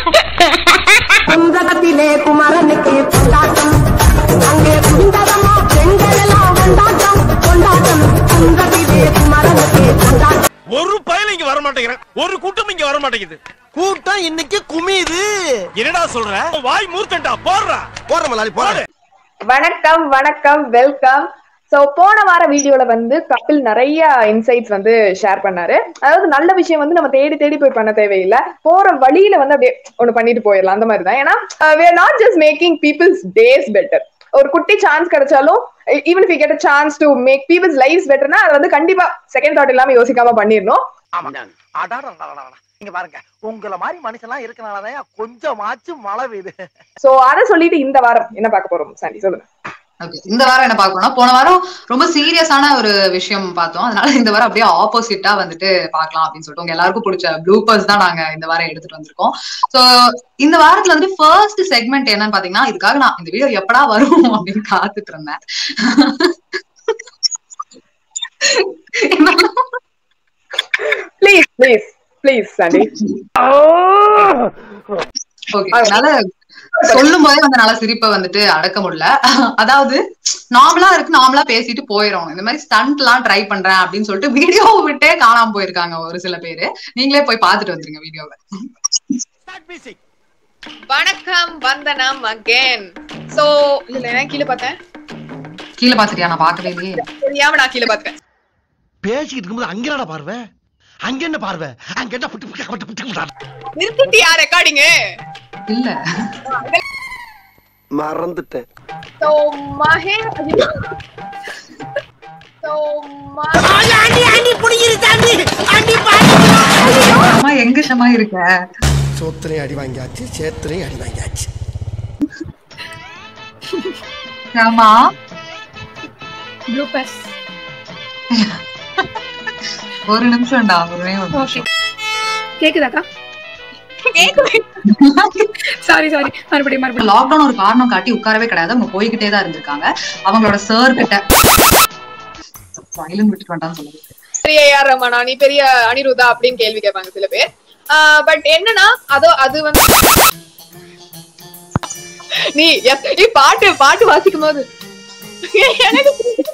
குன்றத்திலே குமரனுக்கு கொண்டாட்டம் அங்கே குண்டதமா பெண்கள் எல்லாம் கொண்டாட்டம் கொண்டாட்டம் குன்றத்திலே குமரனுக்கு கொண்டாட்டம் ஒரு பயல இங்க வர மாட்டேங்கிறேன் ஒரு கூட்டம் இங்க வர மாட்டேங்குது கூட்டம் இன்னைக்கு குமியுது என்னடா சொல்ற வாய் மூர்த்தண்டா போடுறா போற மலாலி போற வணக்கம் வணக்கம் வெல்கம் சோ போன வார வீடியோல வந்து கபில் நிறைய இன்சைட்ஸ் வந்து ஷேர் பண்ணாரு அதாவது நல்ல விஷயம் வந்து நம்ம தேடி தேடி போய் பண்ண தேவையில்லை போற வழியில வந்து அப்படியே ஒண்ணு பண்ணிட்டு போயிடலாம் அந்த மாதிரி தான் ஏன்னா we are not just making people's days better ஒரு குட்டி சான்ஸ் கிடைச்சாலும் even if get a chance to make people's life பெட்டர்னா அது வந்து கண்டிப்பா செகண்ட் தாட் இல்லாம யோசிக்காம பண்ணிடணும் இங்க பாருங்க உங்கள மாதிரி மனுஷன்லாம் இருக்கனாலதான் கொஞ்சமாச்சும் மழை பெய்யுது சோ அதை சொல்லிட்டு இந்த வாரம் என்ன பார்க்க போறோம் சாண்டி சொல்லுங்க Okay. இந்த வாரம் என்ன பார்க்கணும்னா போன வாரம் ரொம்ப சீரியஸான ஒரு விஷயம் பார்த்தோம் அதனால இந்த வாரம் அப்படியே ஆப்போசிட்டா வந்துட்டு பார்க்கலாம் அப்படின்னு சொல்லிட்டு உங்க எல்லாருக்கும் பிடிச்ச ப்ளூப்பர்ஸ் தான் நாங்க இந்த வாரம் எடுத்துட்டு வந்திருக்கோம் சோ இந்த வாரத்துல வந்து ஃபர்ஸ்ட் செக்மெண்ட் என்னன்னு பாத்தீங்கன்னா இதுக்காக நான் இந்த வீடியோ எப்படா வரும் அப்படின்னு காத்துட்டு இருந்தேன் please please please Sandy okay அதனால சொல்லும் போதே வந்து நல்லா சிரிப்பை வந்துட்டு அடக்க முடியல அதாவது நார்மலா இருக்கு நார்மலா பேசிட்டு போயிடும் இந்த மாதிரி ஸ்டண்ட் எல்லாம் ட்ரை பண்றேன் அப்படின்னு சொல்லிட்டு வீடியோ விட்டே காணாம போயிருக்காங்க ஒரு சில பேரு நீங்களே போய் பாத்துட்டு வந்துருங்க வீடியோவை வணக்கம் வந்தனம் அகேன் சோ இல்ல நான் கீழே பார்த்தேன் கீழே பாத்துட்டியா நான் பார்க்கவே இல்லையே தெரியாம நான் கீழே பார்த்தேன் பேசிக்கிட்டு இருக்கும்போது அங்க என்னடா பார்வை அங்க என்ன பார்வை அங்க என்ன புட்டு புட்டு புட்டு புட்டு புட்டு நிறுத்திட்டியா ரெக்கார்டிங் இல்ல மறந்துட்டேன் சோ மகே சோ அம்மா எங்க ஷமா இருக்க சோத்திரையும் அடி வாங்கியாச்சு சேத்திரையும் அடி வாங்கியாச்சு ஆமா ப்ளூபர்ஸ் ஒரு நிமிஷம்டா ஒரே ஒரு நிமிஷம் கேக்குதாக்கா சாரி சாரி மறுபடியும் மறுபடியும் லாக்டவுன் ஒரு காரணம் காட்டி உட்காரவே கிடையாது அவங்க போய்கிட்டே தான் இருந்திருக்காங்க அவங்களோட சார் கிட்ட வயலின் விட்டுட்டு வேண்டாம்னு சொல்லுது பெரிய ஏஆர் ரமணா நீ பெரிய அனிருதா அப்படின்னு கேள்வி கேட்பாங்க சில பேர் பட் என்னன்னா அதோ அது வந்து நீ எப்- நீ பாட்டு பாட்டு வாசிக்கும் போது எனக்கு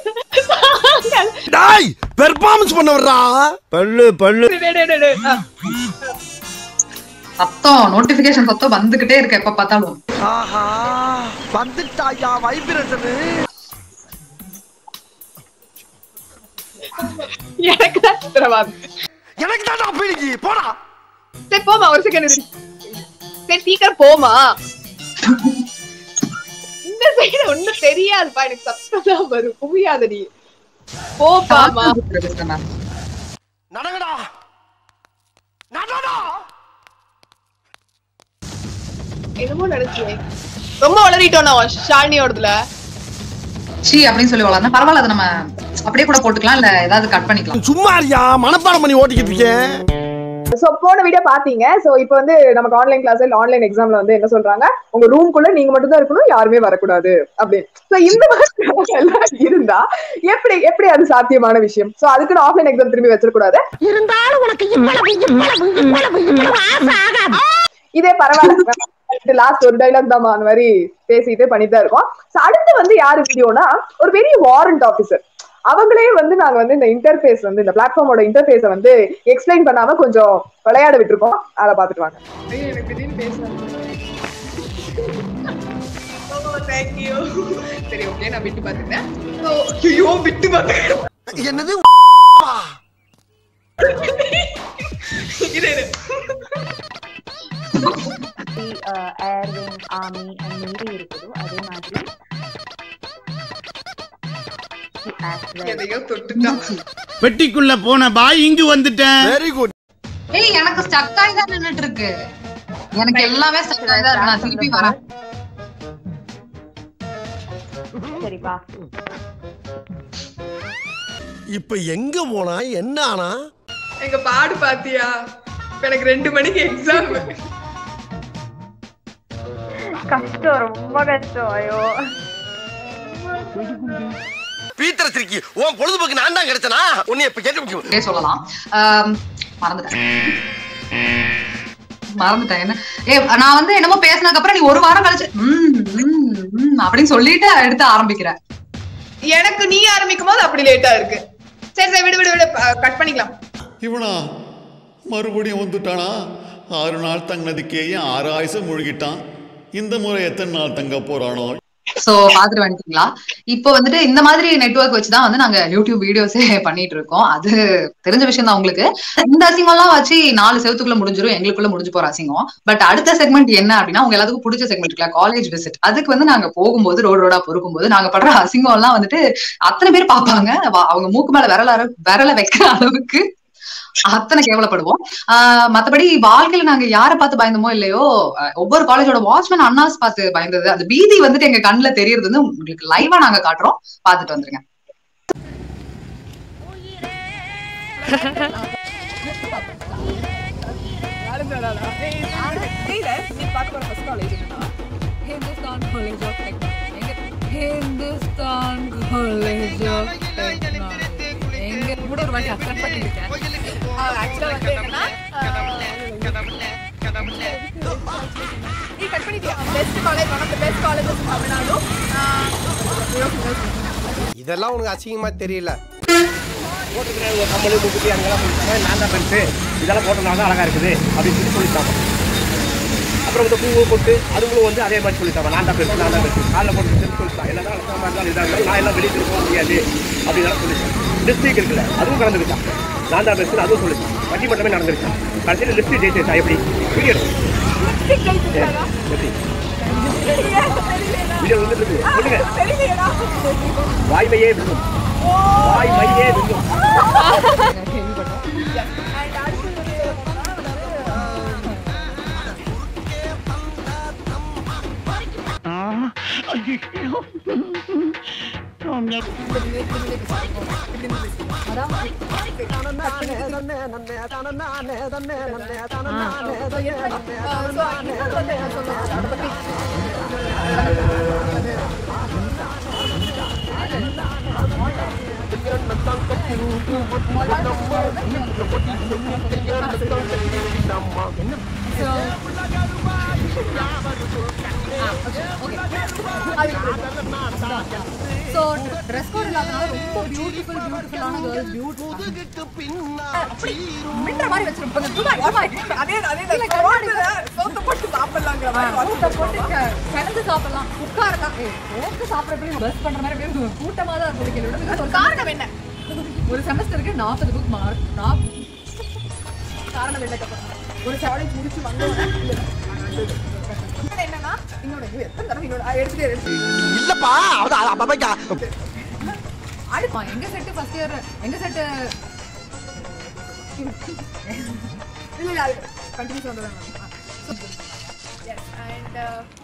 டாய் பெர்ஃபார்மன்ஸ் பண்ண வர்றா பல்லு பல்லு டேய், டேய், டேய், டேய். ஆ. சத்தம் நோட்டிபிகேஷன் சத்தம் வந்துகிட்டே இருக்கு எப்ப பார்த்தாலும் ஆஹா வந்துட்டாயா வைப்ரேஷனு எனக்கு தான் சித்திரவாதம் எனக்கு தான் பீடிக்கு போடா சரி போமா ஒரு செகண்ட் சரி சீக்கிரம் போமா இந்த சைடு ஒண்ணும் தெரியாதுப்பா எனக்கு சத்தம் தான் வரும் புரியாது நீ போப்பாமா நடங்கடா நடடா என்னமோ நினைச்சேன் ரொம்ப வளரிட்டோம் நான் ஷாலினியோடதுல சி அப்படின்னு சொல்லி வளர்ந்தா பரவாயில்ல அதை நம்ம அப்படியே கூட போட்டுக்கலாம் இல்ல ஏதாவது கட் பண்ணிக்கலாம் சும்மா இருக்கியா மனப்பாடம் பண்ணி ஓட்டிக்கிட்டு இருக்கேன் சோ போன வீடியோ பாத்தீங்க சோ இப்போ வந்து நமக்கு ஆன்லைன் கிளாஸ் இல்ல ஆன்லைன் எக்ஸாம்ல வந்து என்ன சொல்றாங்க உங்க ரூம்குள்ள நீங்க மட்டும் தான் இருக்கணும் யாருமே வரக்கூடாது அப்படின்னு சோ இந்த மாதிரி எல்லாம் இருந்தா எப்படி எப்படி அது சாத்தியமான விஷயம் சோ அதுக்கு ஆஃப்லைன் எக்ஸாம் திரும்பி வச்சிடக்கூடாது இருந்தாலும் உனக்கு இவ்வளவு இவ்வளவு இவ்வளவு இவ்வளவு ஆசை ஆகாது இதே பரவாயில்ல லாஸ்ட் ஒரு டைலாக் தான் அந்த மாதிரி பேசிட்டு பண்ணிட்டு தான் இருக்கோம் So, அடுத்து வந்து யாரு வீடியோனா ஒரு பெரிய வாரண்ட் ஆபீசர் அவங்களே வந்து நாங்க வந்து இந்த இன்டர்ஃபேஸ் வந்து இந்த பிளாட்ஃபார்மோட இன்டர்ஃபேஸ வந்து எக்ஸ்பிளைன் பண்ணாம கொஞ்சம் விளையாட விட்டுருக்கோம் அதை பாத்துட்டு வாங்க எனக்கு திடீர்னு பேசணும் தேங்க்யூ சரி ஓகே நான் விட்டு பாத்துட்டேன் ஐயோ விட்டு பாத்துக்கிறேன் என்னது இரு இரு air wing army and navy இருக்குது அதே மாதிரி as well. எதையோ தொட்டுட்டான் பெட்டிக்குள்ள போன பாய் இங்கு வந்துட்டேன் வெரி குட் ஏய் எனக்கு ஸ்டக் ஆகி தான் நின்னுட்டு இருக்கு எனக்கு எல்லாமே ஸ்டக் ஆகி தான் இருக்கு நான் திருப்பி வரேன் சரி வா இப்ப எங்க போனா என்ன ஆனா எங்க பாடு பாத்தியா இப்ப எனக்கு ரெண்டு மணிக்கு எக்ஸாம் கஷ்டம் ரொம்ப கஷ்டம் ஐயோ பீத்தர திருக்கி உன் பொழுதுபோக்கு நான் தான் கிடைச்சனா உன்னை இப்ப கேட்க முடியும் அப்படியே சொல்லலாம் ஆம், மறந்துட்டேன் மறந்துட்டேன் என்ன ஏ நான் வந்து என்னமோ பேசினதுக்கு அப்புறம் நீ ஒரு வாரம் கழிச்சு ம், ம், ம் அப்படின்னு சொல்லிட்டு எடுத்து ஆரம்பிக்கிற எனக்கு நீ ஆரம்பிக்கும் போது அப்படி லேட்டா இருக்கு சரி சரி விடு விடு விடு கட் பண்ணிக்கலாம் இவனா மறுபடியும் வந்துட்டானா ஆறு நாள் தங்கினதுக்கேயே ஆறு ஆயுசம் முழுகிட்டான் இந்த முறை எத்தனை நாள் தங்க போறானோ சோ பாத்துட்டு வந்துட்டீங்களா இப்போ வந்துட்டு இந்த மாதிரி நெட்வொர்க் வச்சுதான் வந்து நாங்க யூடியூப் வீடியோஸே பண்ணிட்டு இருக்கோம் அது தெரிஞ்ச விஷயம் தான் உங்களுக்கு இந்த அசிங்கம் எல்லாம் வச்சு நாலு செவத்துக்குள்ள முடிஞ்சிரும் எங்களுக்குள்ள முடிஞ்சு போற அசிங்கம் பட் அடுத்த செக்மெண்ட் என்ன அப்படின்னா உங்க எல்லாத்துக்கும் பிடிச்ச செக்மெண்ட் இருக்குல்ல காலேஜ் விசிட் அதுக்கு வந்து நாங்க போகும்போது ரோடு ரோடா பொறுக்கும்போது நாங்க படுற அசிங்கம் எல்லாம் வந்துட்டு அத்தனை பேர் பார்ப்பாங்க வ- அவங்க மூக்கு மேல விரல அர- விரல வைக்கிற அளவுக்கு அத்தனை கேவலப்படுவோம் ஆஹ் மத்தபடி வாழ்க்கையில நாங்க யாரை பார்த்து பயந்தோமோ இல்லையோ அஹ் ஒவ்வொரு காலேஜோட வாட்ச்மேன் அண்ணாஸ் பார்த்து பயந்தது அந்த பீதி வந்துட்டு எங்க கண்ணுல தெரியறது வந்து உங்களுக்கு லைவா நாங்க காட்டுறோம் பார்த்துட்டு வந்துருங்க Hindustan College of Technology. Hindustan College of Technology. எங்க கூட ஒரு வாட்டி அக்செப்ட் பண்ணிருக்கேன் ஆக்சுவலா வந்து என்னன்னா நீ கட் பண்ணிட்டியா best college one of the best colleges Tamil Nadu இதெல்லாம் உனக்கு அசிங்கமா தெரியல போட்டுக்கிறேன் கம்மலு முக்குத்தி அங்கெல்லாம் போட்டுருக்காங்க நான் தான் பெருசு இதெல்லாம் போட்டனால தான் அழகா இருக்குது அப்படின்னு சொல்லி சொல்லிட்டாங்க அப்புறம் இந்த பூவு போட்டு அதுவும் வந்து அதே மாதிரி சொல்லிட்டாங்க நான் தான் பெருசு நான் தான் பெருசு காலில் போட்டு சொல்லிட்டாங்க எல்லாம் தான் அழகா இருந்தாலும் இதாக இருந்தாலும் நான் எல்லாம் வெளியே போக முடியாது அப்படின்னு சொல்லிட்டேன் லிப்ஸ்டிக் இருக்குல்ல அதுவும் கலந்துருச்சான் நான் தான் பெருசு அதுவும் சொல்லிட்டேன் பட்டிமன்றமே நடந்துருச்சான் கடைசியில் லிப்ஸ்டிக் ஜெயிச்சிருச்சா எப்படி வீடியோ எப்படி வீடியோ வந்துட்டு சொல்லுங்க வாய்மையே விடும் வாய்மையே விடும் ஸோ ட்ரெஸ் கோட் இல்லாதனால ரொம்ப பியூட்டிஃபுல் பியூட்டிஃபுல்லான கேர்ள்ஸ் பியூட்டிஃபுல் மின்ற மாதிரி வச்சிருப்பாங்க துபாய் துபாய் அதே அதே சோத்த போட்டு சாப்பிடலாங்கிற மாதிரி சோத்த போட்டு க- கிடந்து சாப்பிடலாம் உட்காரலாம் ஏய் சோத்து சாப்பிட்றப்ப பஸ் பண்ற மாதிரி அப்படியே கூட்டமா தான் இருக்கும் கேள்வி ஒரு காரணம் என்ன ஒரு செமஸ்டருக்கு நாற்பது புக் மார்க் நாப் காரணம் என்ன ஒரு காலேஜ் முடிச்சு வந்தோடனே என்னன்னா இன்னொரு இது எத்தனை தடவை இன்னொரு எடுத்துட்டு எடுத்து இல்லப்பா அவதான் அப்பா அடுப்பா எங்க செட்டு ஃபர்ஸ்ட் இயர் எங்க செட்டு இல்ல இல்ல அது கண்டினியூஸ் வந்துடுறேன் எஸ் அண்ட்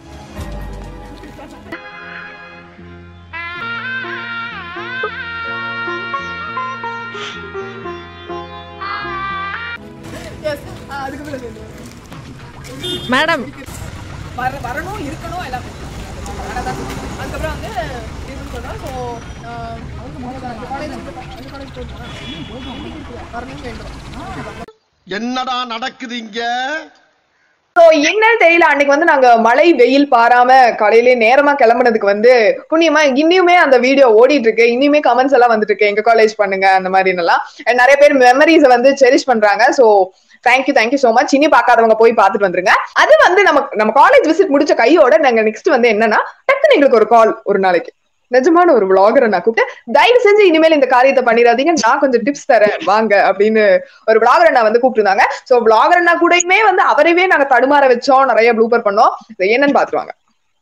எஸ் அதுக்கு பிறகு மேடம் வர வரணும் இருக்கணும் எல்லாம் அதான் அதுக்கப்புறம் வந்து இதுன்னு சொன்னோம் ஸோ அவங்க காலேஜ் அந்த காலேஜ் போயிட்டு வரணும் வேண்டும் என்னடா நடக்குது இங்க சோ என்னன்னு தெரியல அன்னைக்கு வந்து நாங்க மழை வெயில் பாராம காலையிலே நேரமா கிளம்புனதுக்கு வந்து புண்ணியமா இன்னியுமே அந்த வீடியோ ஓடிட்டு இருக்கு இன்னியுமே கமெண்ட்ஸ் எல்லாம் வந்துட்டு இருக்கு எங்க காலேஜ் பண்ணுங்க அந்த மாதிரி எல்லாம் And நிறைய பேர் மெமரிஸ வந்து செரிஷ் பண்றாங்க so thank you thank you so much இனி பார்க்காதவங்க போய் பார்த்துட்டு வந்துருங்க அது வந்து நம்ம நம்ம காலேஜ் விசிட் முடிச்ச கையோட நாங்க நெக்ஸ்ட் வந்து என்னன்னா டக்குன்னு எங்களுக்கு ஒரு கால் ஒரு நாளைக்கு நிஜமான ஒரு vlogger நான் கூப்பிட்டு தயவு செஞ்சு இனிமேல் இந்த காரியத்தை பண்ணிடாதீங்க நான் கொஞ்சம் டிப்ஸ் தரேன் வாங்க அப்படின்னு ஒரு vlogger நான் வந்து கூப்பிட்டுருந்தாங்க சோ vlogger அண்ணா கூடயுமே வந்து அவரைவே நாங்க தடுமாற வச்சோம் நிறைய ப்ளூப்பர் பண்ணோம் இது என்னன்னு பாத்துருவாங்க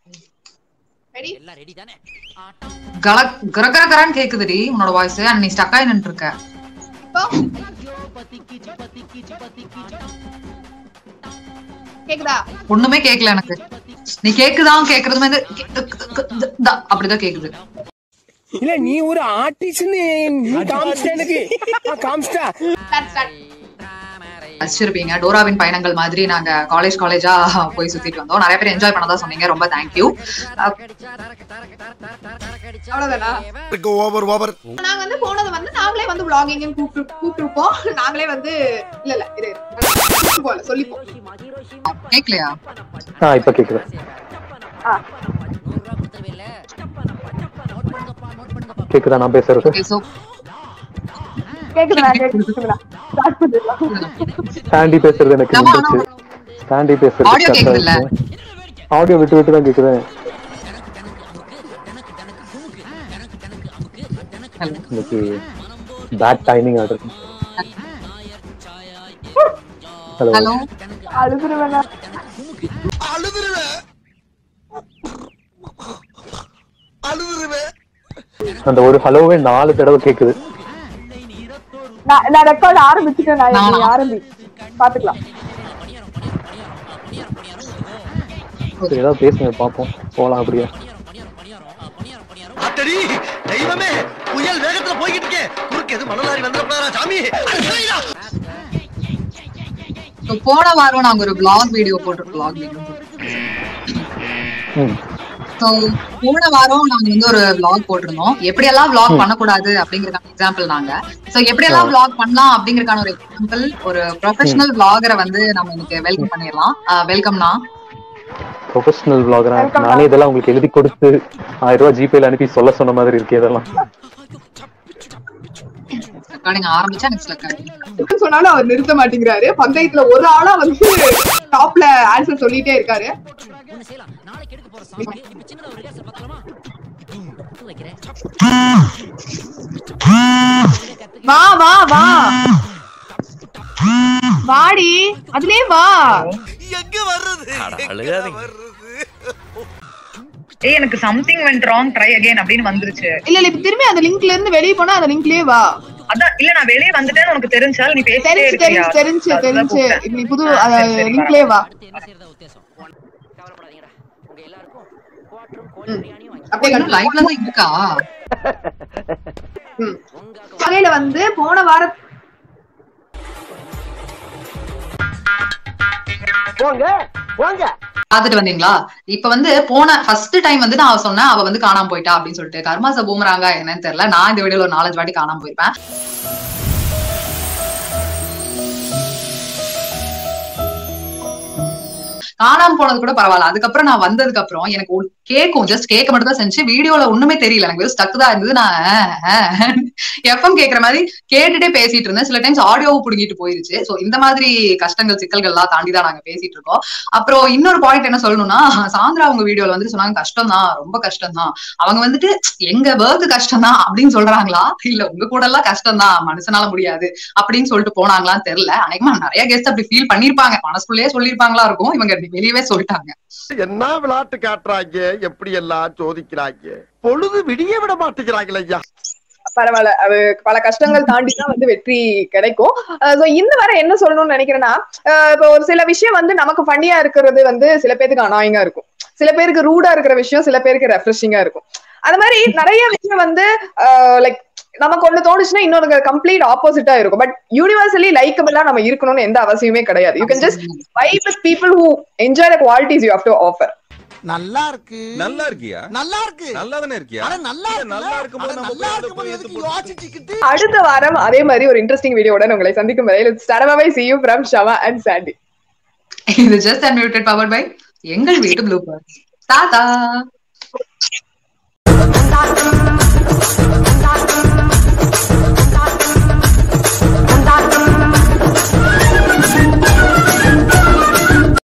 கல கர கர கரான்னு கேக்குதுடி உன்னோட வாய்ஸ் அண்ட் நீ ஸ்டக் ஆகி நின்று இருக்க கேக்குதா ஒண்ணுமே கேட்கல எனக்கு நீ கேக்குதான் கேக்குறது மாதிரி அப்படிதான் கேக்குது இல்ல நீ ஒரு ஆர்டிஸ்ட்னு நீ காமிச்சிட்ட எனக்கு காமிச்சிட்டா ரசிச்சிருப்பீங்க டோராவின் பயணங்கள் மாதிரி நாங்க காலேஜ் காலேஜா போய் சுத்திட்டு வந்தோம் நிறைய பேர் என்ஜாய் பண்ணதா சொன்னீங்க ரொம்ப தேங்க்யூ அவ்வளவுதானா ஓவர் ஓவர் நாங்க வந்து போனது வந்து நாங்களே வந்து vlogging ன்னு கூப்பிட்டு கூப்பிட்டுருப்போம் நாங்களே வந்து இல்ல இல்ல இரு இரு. போல சொல்லிப்போம் கேட்கலையா ஆ இப்ப கேக்குது கேக்குதா நான் பேசுறது Okay, so கேக்குதுடா கேக்குதுடா ஸ்டார்ட் பண்ணிடலாம் சாண்டி பேசுறது எனக்கு நம்ம இருந்துச்சு சாண்டி பேசுறது Audio கேக்குதுல்ல? ஆடியோ விட்டு விட்டு தான் கேக்குது இன்னைக்கு bad timing order hello hello அழுதுருவேன் அழுதுருவேன் அழுதுருவேன் அந்த ஒரு ஹலோவே நாலு தடவை கேக்குது நான் நான் ரெக்கார்ட் ஆரம்பிச்சுட்டேன் நான் நானா? நீ ஆரம்பி பாத்துக்கலாம் சரி ஏதாவது பேசுங்க பாப்போம் போலாம் அப்படியே அத்தடி தெய்வமே புயல் வேகத்துல போய்கிட்டு இருக்கே குறுக்கு எது மணலாரி வந்துடப்படாதா சாமி அடிக்கலைடா. So, போன வாரம் நாங்க ஒரு vlog வீடியோ போட்டிருக்கோம் vlog வீடியோ ம் ஸோ போன வாரம் நாங்க வந்து ஒரு vlog போட்டிருந்தோம் எப்படியெல்லாம் vlog பண்ணக்கூடாது அப்படிங்கறதுக்கான எக்ஸாம்பிள் நாங்க ஸோ எப்படியெல்லாம் vlog பண்ணலாம் அப்படிங்கறதுக்கான ஒரு எக்ஸாம்பிள் ஒரு ப்ரொஃபஷனல் vlogger வந்து நம்ம இன்னைக்கு வெல்கம் பண்ணிடலாம் வெல்கம்னா ப்ரொஃபஷனல் vlogger Welcome, நானே இதெல்லாம் உங்களுக்கு எழுதி கொடுத்து ஆயிரம் ரூபாய் ஜிபேல அனுப்பி சொல்ல சொன்ன மாதிரி இருக்கு இதெல்லாம் ரெக்கார்டிங் ஆரம்பிச்சா நெக்ஸ்ட் ரெக்கார்டிங் சொன்னாலும் அவர் நிறுத்த மாட்டேங்கிறாரு பந்தயத்துல ஒரு ஆளா வந்து டாப்ல ஆன்சர் சொல்லிட்டே இருக்காரு வா வா வா வாடி அதுலயே வா எங்க வர்றது எங்க வர்றது ஏய் எனக்கு something went wrong try again அப்படின்னு வந்துருச்சு இல்ல இல்ல இப்ப திரும்பி அந்த லிங்க்ல இருந்து வெளிய போனா அந்த லிங்க்லயே வா அதான் இல்ல நான் வெளியே வந்துட்டேன்னு உனக்கு தெரிஞ்சால் நீ பேசிட்டே தெரிஞ்சு இருக்கியா தெரிஞ்சு தெரிஞ்சு அதுதான் தெரிஞ்சு கூப்பிட்டேன். இப்ப நீ புது ஆ, சரி, சரி, லிங்க்லயே வா அப்படியே இன்னும் லைவ்ல தான் இருக்கா வகையில வந்து போன வாரம் போங்க போங்க பாத்துட்டு வந்தீங்களா இப்ப வந்து போன ஃபர்ஸ்ட் டைம் வந்து நான் சொன்னேன் அவ வந்து காணாம போயிட்டா அப்படின்னு சொல்லிட்டு கர்மாச பூமராங்க என்னன்னு தெரியல நான் இந்த வீடியோல ஒரு நாலஞ்சு வாட்டி காணாம போயிருப்பேன் காணாம போனது கூட பரவாயில்ல அதுக்கப்புறம் நான் வந்ததுக்கு அப்புறம் எனக்கு ஒரு கேக்கும் ஜஸ்ட் கேட்க மட்டும் தான் செஞ்சு வீடியோல ஒண்ணுமே தெரியல எனக்கு வெறும் ஸ்டக் தான் இருந்தது நான் எஃப்எம் கேக்குற மாதிரி கேட்டுட்டே பேசிட்டு இருந்தேன் சில டைம்ஸ் ஆடியோவும் புடுங்கிட்டு போயிருச்சு சோ இந்த மாதிரி கஷ்டங்கள் சிக்கல்கள் எல்லாம் தாண்டி தான் நாங்க பேசிட்டு இருக்கோம் அப்புறம் இன்னொரு பாயிண்ட் என்ன சொல்லணும்னா சாந்திரா அவங்க வீடியோல வந்து சொன்னாங்க கஷ்டம் தான் ரொம்ப கஷ்டம் தான் அவங்க வந்துட்டு எங்க ஒர்க் கஷ்டம் தான் அப்படின்னு சொல்றாங்களா இல்ல உங்க கூட எல்லாம் கஷ்டம் தான் மனுஷனால முடியாது அப்படின்னு சொல்லிட்டு போனாங்களான்னு தெரியல அனைக்குமா நிறைய கெஸ்ட் அப்படி ஃபீல் பண்ணிருப்பாங்க மனசுக்குள்ளேயே சொல்லியிருப்பாங்களா இருக்கும் இவங்க வெளியவே சொல்லிட்டாங்க என்ன விளையாட்டு காட்டுறாங்க எப்படி எல்லாம் சோதிக்கிறாங்க பொழுது விடிய விட மாட்டேங்கிறாங்களே ஐயா பரவாயில்ல அது பல கஷ்டங்கள் தாண்டி தான் வந்து வெற்றி கிடைக்கும் அஹ் so இந்த வர என்ன சொல்லணும்னு நினைக்கிறேன்னா அஹ் இப்போ ஒரு சில விஷயம் வந்து நமக்கு ஃபன்னியா இருக்கிறது வந்து சில பேருக்கு அனாயிங்கா இருக்கும் சில பேருக்கு ரூடா இருக்கிற விஷயம் சில பேருக்கு ரெஃப்ரெஷிங்கா இருக்கும் அது மாதிரி நிறைய விஷயம் வந்து லைக் நமக்கு ஒண்ணு தோணுச்சுன்னா இன்னொரு கம்ப்ளீட் ஆப்போசிட்டா இருக்கும் பட் யூனிவர்சலி லைக்கபிளா நம்ம இருக்கணும்னு எந்த அவசியமே கிடையாது you can just vibe with people who enjoy the qualities you have to offer நல்லா இருக்கு நல்லா இருக்கியா நல்லா இருக்கு நல்லா தானே இருக்கியா அட நல்லா இருக்கு நல்லா இருக்கும்போது நம்ம நல்லா போய் அதை இருக்கும்போது போய் எதுக்கு யோசிச்சுக்கிட்டு அடுத்த வாரம் அதே மாதிரி ஒரு இன்ட்ரெஸ்டிங் வீடியோட உங்களை சந்திக்கும் வரையில் ஸ்டரமாவை see you from Shava and Sandy இது ஜஸ்ட் அன்மியூட்டட் பவர் பை எங்கள் வீட்டு ப்ளூபர் தாத்தா